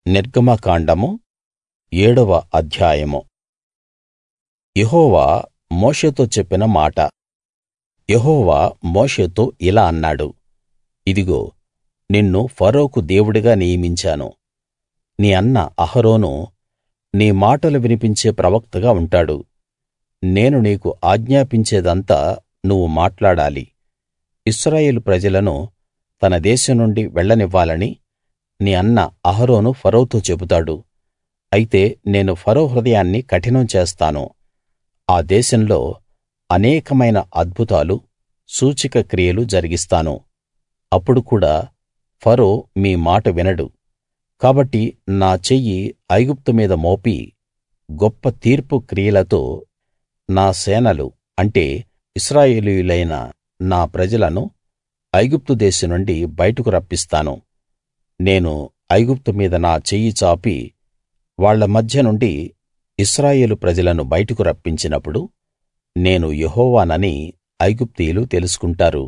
నిర్గమకాండము ఏడవ అధ్యాయము యెహోవా మోషేతో చెప్పిన మాట యెహోవా మోషేతో ఇలా అన్నాడు ఇదిగో నిన్ను ఫరోకు దేవుడిగా నియమించాను నీ అన్న అహరోను నీ మాటలు వినిపించే ప్రవక్తగా ఉంటాడు నేను నీకు ఆజ్ఞాపించేదంతా నువ్వు మాట్లాడాలి ఇశ్రాయేలు ప్రజలను తన దేశం నుండి వెళ్ళనివ్వాలని నీ అన్న అహరోను ఫరోతో చెబుతాడు అయితే నేను ఫరో హృదయాన్ని కఠినం చేస్తాను ఆ దేశంలో అనేకమైన అద్భుతాలు సూచక క్రియలు జరిగిస్తాను అప్పుడు కూడా ఫరో మీ మాట వినడు కాబట్టి నా చెయ్యి ఐగుప్తు మీద మోపి గొప్ప తీర్పు క్రియలతో నా సేనలు అంటే ఇశ్రాయేలీయులైన నా ప్రజలను ఐగుప్తు దేశం నుండి బయటకు రప్పిస్తాను నేను ఐగుప్తు మీద నా చెయ్యి చాపి వాళ్ళ మధ్య నుండి ఇశ్రాయేలు ప్రజలను బయటకు రప్పించినప్పుడు నేను యెహోవానని ఐగుప్తీయులు తెలుసుకుంటారు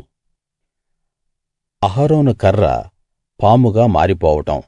అహరోను కర్ర పాముగా మారిపోవడం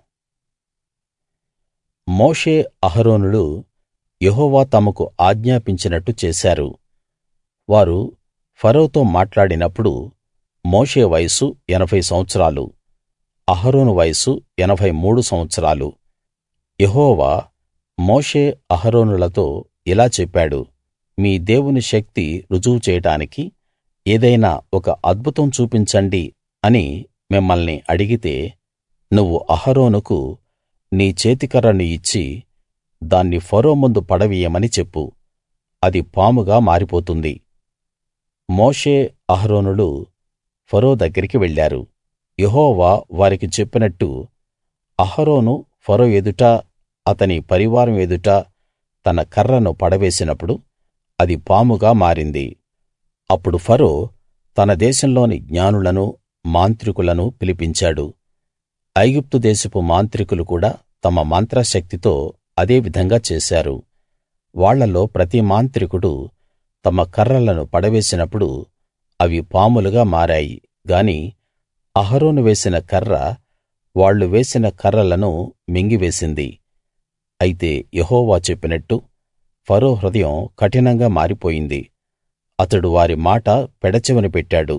మోషే అహరోనులు యెహోవా తమకు ఆజ్ఞాపించినట్టు చేశారు వారు ఫరోతో మాట్లాడినప్పుడు మోషే వయస్సు ఎనభై సంవత్సరాలు అహరోను వయస్సు ఎనభై మూడు సంవత్సరాలు యెహోవా మోషే అహరోనులతో ఇలా చెప్పాడు మీ దేవుని శక్తి రుజువు చేయడానికి ఏదైనా ఒక అద్భుతం చూపించండి అని మిమ్మల్ని అడిగితే నువ్వు అహరోనుకు నీ చేతికర్రను ఇచ్చి దాన్ని ఫరో ముందు పడవెయ్యమని చెప్పు అది పాముగా మారిపోతుంది మోషే అహరోనులు ఫరో దగ్గరికి వెళ్ళారు యెహోవా వారికి చెప్పినట్టు అహరోను ఫరో ఎదుట అతని పరివారం ఎదుట తన కర్రను పడవేసినప్పుడు అది పాముగా మారింది అప్పుడు ఫరో తన దేశంలోని జ్ఞానులను మాంత్రికులను పిలిపించాడు ఐగుప్తు దేశపు మాంత్రికులు కూడా తమ మంత్రశక్తితో అదే విధంగా చేశారు వాళ్ళలో ప్రతి మాంత్రికుడు తమ కర్రలను పడవేసినప్పుడు అవి పాములుగా మారాయి గాని అహరోను వేసిన కర్ర వాళ్ళు వేసిన కర్రలను మింగివేసింది అయితే యెహోవా చెప్పినట్టు ఫరో హృదయం కఠినంగా మారిపోయింది అతడు వారి మాట పెడచెవిన పెట్టాడు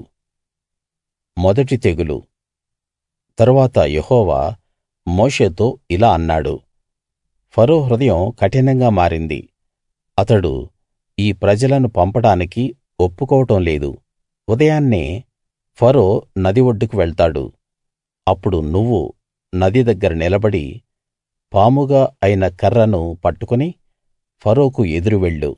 మొదటి తెగులు తరువాత యెహోవా మోషేతో ఇలా అన్నాడు ఫరో హృదయం కఠినంగా మారింది అతడు ఈ ప్రజలను పంపడానికి ఒప్పుకోవడం లేదు ఉదయాన్నే ఫరో నది ఒడ్డుకు వెళ్తాడు అప్పుడు నువ్వు నది దగ్గర నిలబడి పాముగా అయిన కర్రను పట్టుకుని ఫరోకు ఎదురు వెళ్ళు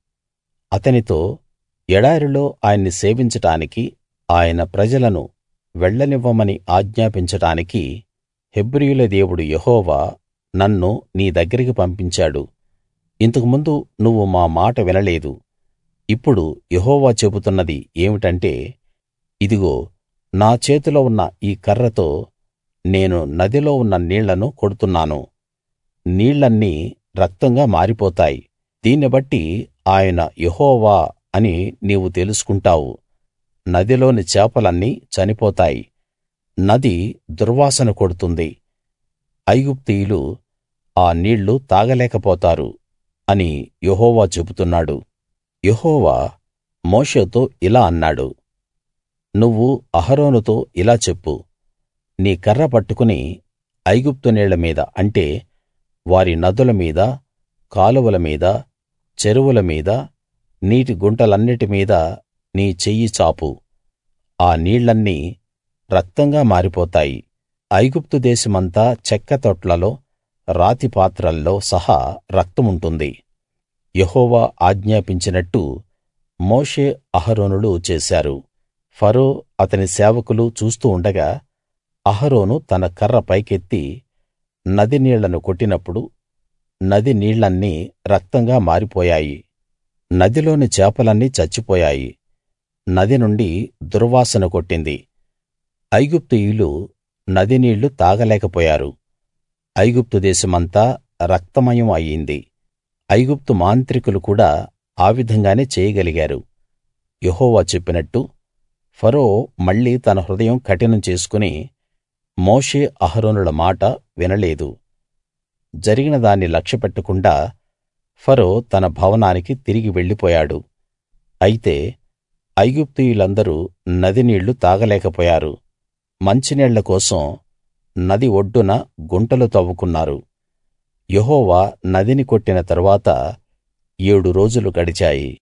అతనితో ఎడారిలో ఆయన్ని సేవించడానికి ఆయన ప్రజలను వెళ్ళనివ్వమని ఆజ్ఞాపించడానికి హెబ్రీయుల దేవుడు యెహోవా నన్ను నీ దగ్గరికి పంపించాడు ఇంతకు ముందు నువ్వు మా మాట వినలేదు ఇప్పుడు యెహోవా చెబుతున్నది ఏమిటంటే ఇదిగో నా చేతిలో ఉన్న ఈ కర్రతో నేను నదిలో ఉన్న నీళ్లను కొడుతున్నాను నీళ్లన్నీ రక్తంగా మారిపోతాయి దీన్ని బట్టి ఆయన యెహోవా అని నీవు తెలుసుకుంటావు నదిలోని చేపలన్నీ చనిపోతాయి నది దుర్వాసన కొడుతుంది ఐగుప్తీయులు ఆ నీళ్లు తాగలేకపోతారు అని యెహోవా చెబుతున్నాడు యెహోవా మోషేతో ఇలా అన్నాడు నువ్వు అహరోనుతో ఇలా చెప్పు నీ కర్ర పట్టుకుని ఐగుప్తు నీళ్ల మీద అంటే వారి నదుల మీద కాలువల మీద చెరువుల మీద నీటి గుంటలన్నిటి మీద నీ చెయ్యి చాపు ఆ నీళ్లన్నీ రక్తంగా మారిపోతాయి ఐగుప్తు దేశమంతా చెక్క తొట్లలో రాతి పాత్రల్లో సహా రక్తముంటుంది యెహోవా ఆజ్ఞాపించినట్టు మోషే అహరోనులు చేశారు ఫరో అతని సేవకులు చూస్తూ ఉండగా అహరోను తన కర్ర పైకెత్తి నది నీళ్లను కొట్టినప్పుడు నది నీళ్లన్నీ రక్తంగా మారిపోయాయి నదిలోని చేపలన్నీ చచ్చిపోయాయి నది నుండి దుర్వాసన కొట్టింది ఐగుప్తీయులు నది నీళ్లు తాగలేకపోయారు ఐగుప్తు దేశమంతా రక్తమయం అయింది ఐగుప్తు మాంత్రికులు కూడా ఆ విధంగానే చేయగలిగారు యెహోవా చెప్పినట్టు ఫరో మళ్ళీ తన హృదయం కఠినం చేసుకుని మోషే అహరోనుల మాట వినలేదు జరిగిన దాన్ని లక్ష్యపెట్టకుండా ఫరో తన భవనానికి తిరిగి వెళ్ళిపోయాడు అయితే ఐగుప్తీయులందరూ నది నీళ్లు తాగలేకపోయారు మంచినీళ్ళ కోసం నది ఒడ్డున గుంటలు తవ్వుకున్నారు యెహోవా నదిని కొట్టిన తరువాత ఏడు రోజులు గడిచాయి